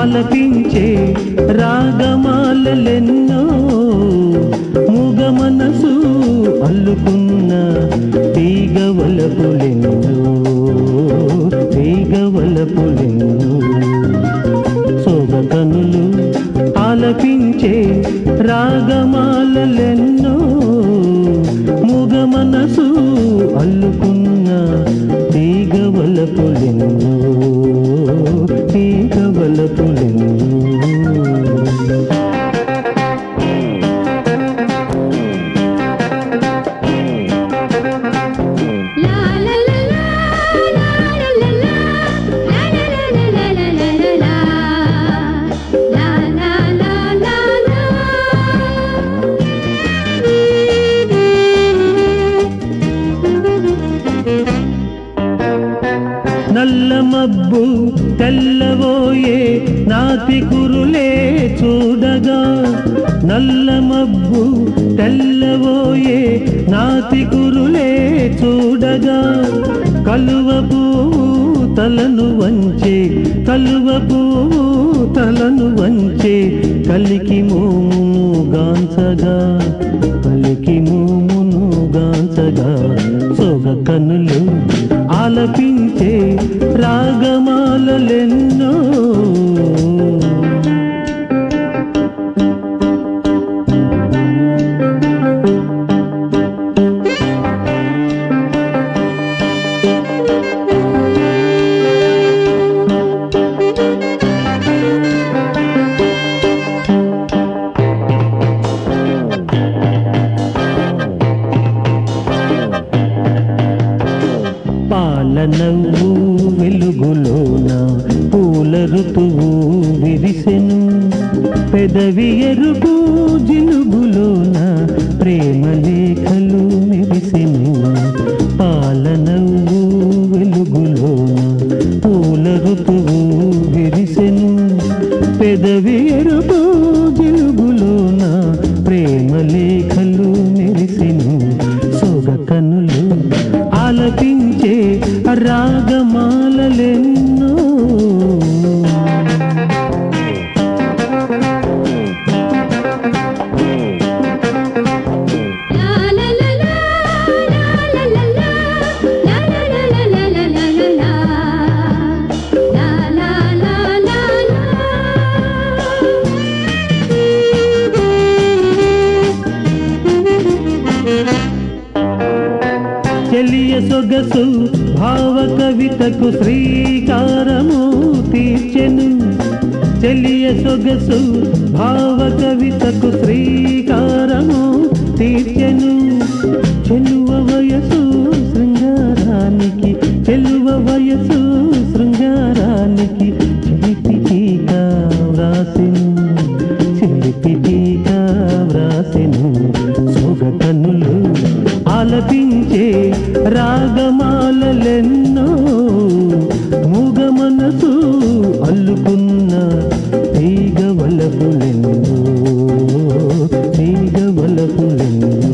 ఆలపించే రాగమాలెన్నో మూగ మనసు అల్లుకున్న తీగవలపులెన్నో తీగవలపులెన్నో సోగతనులు ఆలపించే రాగమాలెన్నో మూగ మనసు అల్లుకున్న తీగవలపులెన్నో తీగవలపులెన్నో La la la la, la la la la, la la la la la la la la, la la la la నల్ల మబ్బు తెల్లబోయే నాతి కురులే చూడగా నల్ల మబ్బు తెల్లబోయే నాతి కురులే చూడగా కలువ పువ్వు తలను వంచే కలువ పువ్వు తలను వంచే కలికి మోమును గాంచగా కలికి మోమును గాంచగా సొగ కనులు ఆలపించే రాగమాలెన్నో పాల నవ్వు వెలుగులోన పూల ఋతువు విరిసెను పెదవి ఎరుపు జిలుగులోన ప్రేమ లేఖలు మెరిసెను పాల నవ్వు వెలుగులోన పూల ఋతువు విరిసెను పెదవి ఎరుపు జిలుగులోన ప్రేమ లేఖలు మెరిసెను సొగ కనులు ఆలపించే రాగమాలెన్నో La la la la, la la la la, la la la la la la la la la, la la la la la. చెలియ సొగసు భావ కవితకు శ్రీకారము తీర్చెను చెలియ సొగసు భావ కవితకు శ్రీకారము తీర్చెను చెలువ వయసు శృంగారానికి చెలువ వయసు శృంగారానికి చిలిపి టీకా వ్రాసెను చిలిపి టీకా వ్రాసెను సొగ కన్నులు ఆలపించే రాగమాలెన్నో మూగ మనసు అల్లుకున్న తీగ వలపులెన్నో తీగ వలపులెన్నో